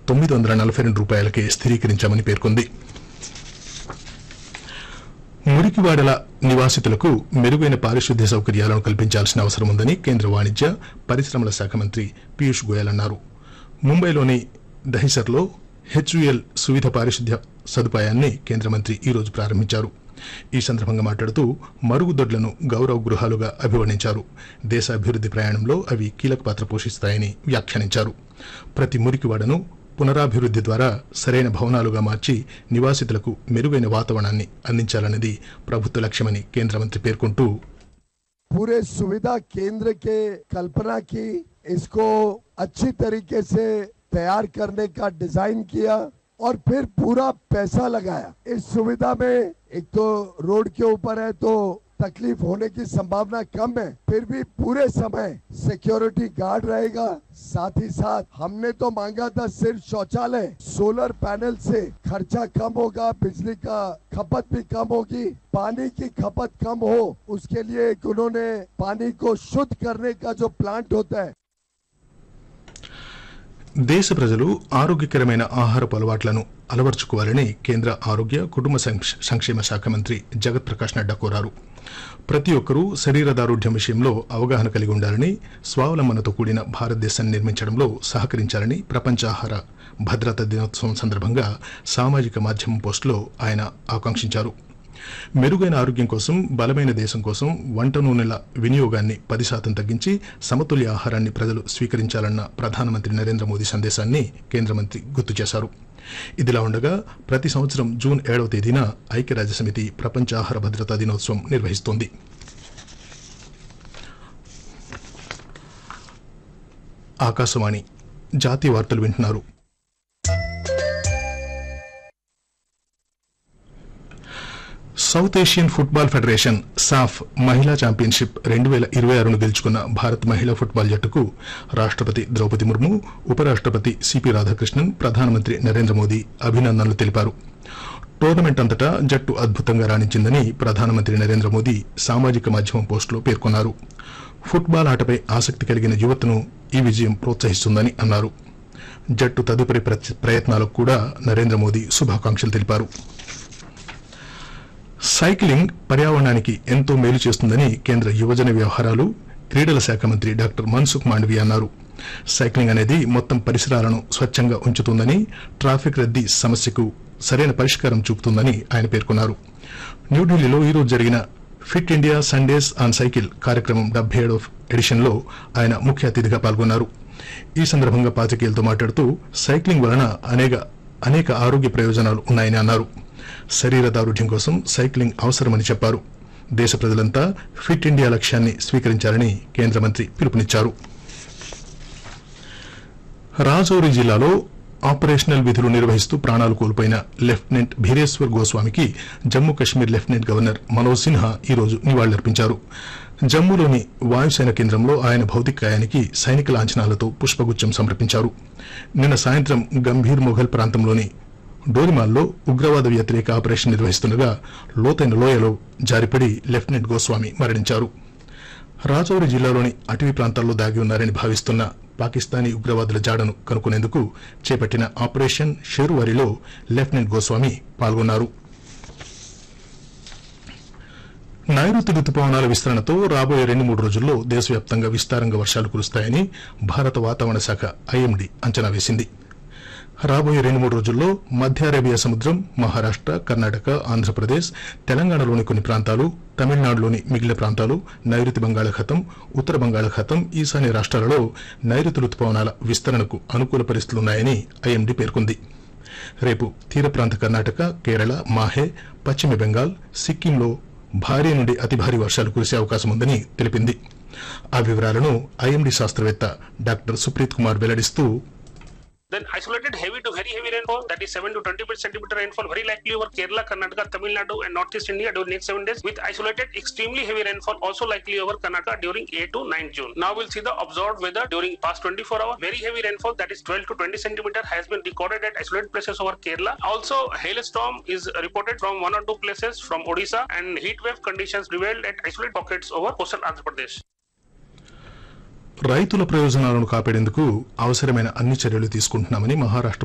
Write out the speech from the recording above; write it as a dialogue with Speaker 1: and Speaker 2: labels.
Speaker 1: తొమ్మిది వందల నలభై రెండు రూపాయలకే స్థిరీకరించామని పేర్కొంది మురికివాడల నివాసితులకు మెరుగైన పారిశుద్ధ్య సౌకర్యాలను కల్పించాల్సిన అవసరం ఉందని కేంద్ర వాణిజ్య పరిశ్రమల శాఖ మంత్రి పీయూష్ గోయల్ అన్నారు ముంబైలోని దహిసర్లో హెచ్యుఎల్ సువిధ పారిశుద్ధ్య సదుపాయాన్ని కేంద్ర మంత్రి ఈ రోజు ప్రారంభించారు ఈ సందర్భంగా మాట్లాడుతూ మరుగుదొడ్లను గౌరవ గృహాలుగా అభివర్ణించారు దేశ అభివృద్ది ప్రయాణంలో అవి కీలక పాత్ర పోషిస్తాయని వ్యాఖ్యానించారు ప్రతి మురికివాడను పునరాభివృద్ది ద్వారా సరైన భవనాలుగా మార్చి నివాసితులకు మెరుగైన వాతావరణాన్ని అందించాలన్నది ప్రభుత్వ లక్ష్యమని కేంద్ర మంత్రి పేర్కొంటూ
Speaker 2: पूरे सुविधा केंद्र के कल्पना की इसको अच्छी तरीके से तैयार करने का डिजाइन किया और फिर पूरा पैसा लगाया इस सुविधा में एक तो रोड के ऊपर है तो तकलीफ होने की संभावना कम है फिर भी पूरे समय सिक्योरिटी गार्ड रहेगा साथ ही साथ हमने तो मांगा था सिर्फ शौचालय सोलर पैनल से खर्चा कम होगा बिजली का खपत भी कम होगी पानी की खपत कम हो उसके लिए एक उन्होंने पानी को शुद्ध करने का जो प्लांट होता है
Speaker 1: దేశ ప్రజలు ఆరోగ్యకరమైన ఆహారపు అలవాట్లను అలవర్చుకోవాలని కేంద్ర ఆరోగ్య కుటుంబ సంక్ష- సంక్షేమ శాఖ మంత్రి జగత్ ప్రకాష్ నడ్డా కోరారు ప్రతి ఒక్కరూ శరీర దారుఢ్యం విషయంలో అవగాహన కలిగి ఉండాలని స్వావలంబనతో కూడిన భారతదేశాన్ని నిర్మించడంలో సహకరించాలని ప్రపంచ ఆహార భద్రతా దినోత్సవం సందర్భంగా సామాజిక మాధ్యమం పోస్టులో ఆయన ఆకాంక్షించారు మెరుగైన ఆరోగ్యం కోసం బలమైన దేశం కోసం వంట నూనెల వినియోగాన్ని పది శాతం తగ్గించి సమతుల్య ఆహారాన్ని ప్రజలు స్వీకరించాలన్న ప్రధానమంత్రి నరేంద్ర మోదీ సందేశాన్ని కేంద్ర మంత్రి గుర్తు చేశారు ఇదిలా ఉండగా ప్రతి సంవత్సరం జూన్ ఏడవ తేదీన ఐక్యరాజ్య సమితి ప్రపంచ ఆహార భద్రతా దినోత్సవం నిర్వహిస్తోంది ఆకాశవాణి జాతీయ వార్తలు వింటున్నారు సౌత్ ఏషియన్ ఫుట్బాల్ ఫెడరేషన్ సాఫ్ మహిళా ఛాంపియన్షిప్ రెండు వేల ఇరవై ఆరును గెలుచుకున్న భారత్ మహిళా ఫుట్బాల్ జట్టుకు రాష్ట్రపతి ద్రౌపది ముర్ము ఉపరాష్ట్రపతి సిపి రాధాకృష్ణన్ ప్రధానమంత్రి నరేంద్ర మోదీ అభినందనలు తెలిపారు టోర్నమెంట్ అంతటా జట్టు అద్భుతంగా రాణించిందని ప్రధానమంత్రి నరేంద్ర మోదీ సామాజిక మాధ్యమం పోస్టులో పేర్కొన్నారు ఫుట్బాల్ ఆటపై ఆసక్తి కలిగిన యువతను ఈ విజయం ప్రోత్సహిస్తుందని అన్నారు జట్టు తదుపరి ప్రచ- ప్రయత్నాలకు కూడా నరేంద్ర మోదీ శుభాకాంక్షలు తెలిపారు సైక్లింగ్ పర్యావరణానికి ఎంతో మేలు చేస్తుందని కేంద్ర యువజన వ్యవహారాలు క్రీడల శాఖ మంత్రి డాక్టర్ మన్సుఖ్ మాండవి అన్నారు సైక్లింగ్ అనేది మొత్తం పరిసరాలను స్వచ్ఛంగా ఉంచుతుందని ట్రాఫిక్ రద్దీ సమస్యకు సరైన పరిష్కారం చూపుతుందని ఆయన పేర్కొన్నారు న్యూఢిల్లీలో ఈరోజు జరిగిన Fit India Sundays on Cycle కార్యక్రమం డెబ్బై ఏడవ ఎడిషన్లో ఆయన ముఖ్య అతిథిగా పాల్గొన్నారు ఈ సందర్భంగా పాత్రికేయులతో మాట్లాడుతూ సైక్లింగ్ వలన అనేక అనేక ఆరోగ్య ప్రయోజనాలు ఉన్నాయని అన్నారు శరీర దారుఢ్యం కోసం సైక్లింగ్ అవసరమని చెప్పారు దేశ ప్రజలంతా ఫిట్ ఇండియా లక్ష్యాన్ని స్వీకరించాలని కేంద్ర మంత్రి పిలుపునిచ్చారు రాజౌరి జిల్లాలో ఆపరేషనల్ విధులు నిర్వహిస్తూ ప్రాణాలు కోల్పోయిన లెఫ్టినెంట్ భీరేశ్వర్ గోస్వామికి జమ్మూ కశ్మీర్ లెఫ్టినెంట్ గవర్నర్ మనోజ్ సిన్హా ఈరోజు నివాళులర్పించారు జమ్మూలోని వాయుసేన కేంద్రంలో ఆయన భౌతిక కాయానికి సైనిక లాంఛనాలతో పుష్పగుచ్చం సమర్పించారు నిన్న సాయంత్రం గంభీర్ మొఘల్ ప్రాంతంలోని డోరిమాల్లో ఉగ్రవాద వ్యతిరేక ఆపరేషన్ నిర్వహిస్తుండగా లోతైన లోయలో జారిపడి లెఫ్టినెంట్ గోస్వామి మరణించారు రాజౌరి జిల్లాలోని అటవీ ప్రాంతాల్లో దాగి ఉన్నారని భావిస్తున్న పాకిస్తానీ ఉగ్రవాదుల జాడను కనుక్కునేందుకు చేపట్టిన ఆపరేషన్ షేరువారిలో లెఫ్టినెంట్ గోస్వామి పాల్గొన్నారు నైరుతి రుతుపవనాల విస్తరణతో రాబోయే రెండు మూడు రోజుల్లో దేశవ్యాప్తంగా విస్తారంగా వర్షాలు కురుస్తాయని భారత వాతావరణ శాఖ ఐఎండీ అంచనా వేసింది రాబోయే రెండు మూడు రోజుల్లో మధ్య అరేబియా సముద్రం మహారాష్ట్ర కర్ణాటక ఆంధ్రప్రదేశ్ తెలంగాణలోని కొన్ని ప్రాంతాలు తమిళనాడులోని మిగిలిన ప్రాంతాలు నైరుతి బంగాళాఖాతం ఉత్తర బంగాళాఖాతం ఈశాన్య రాష్ట్రాలలో నైరుతి రుతుపవనాల విస్తరణకు అనుకూల పరిస్థితులున్నాయని ఐఎండీ పేర్కొంది రేపు తీర ప్రాంత కర్ణాటక కేరళ మాహే పశ్చిమ బెంగాల్ సిక్కింలో భారీ నుండి అతి భారీ వర్షాలు కురిసే అవకాశం ఉందని తెలిపింది ఆ వివరాలను ఐఎండీ శాస్త్రవేత్త డాక్టర్ సుప్రీత్ కుమార్ వెల్లడిస్తూ
Speaker 3: Then isolated heavy to very heavy rainfall, that is 7 to 20 centimeter rainfall, very likely over Kerala, Karnataka, Tamil Nadu, and Northeast India during next seven days, with isolated extremely heavy rainfall also likely over Karnataka during 8 to 9 June. Now we'll see the observed weather during past 24 hours. Very heavy rainfall, that is 12 to 20 centimeter, has been recorded at isolated places over Kerala. Also, hailstorm is reported from one or two places from Odisha, and heat wave conditions prevailed at isolated pockets over coastal Andhra Pradesh.
Speaker 1: రైతుల ప్రయోజనాలను కాపాడేందుకు అవసరమైన అన్ని చర్యలు తీసుకుంటున్నామని మహారాష్ట్ర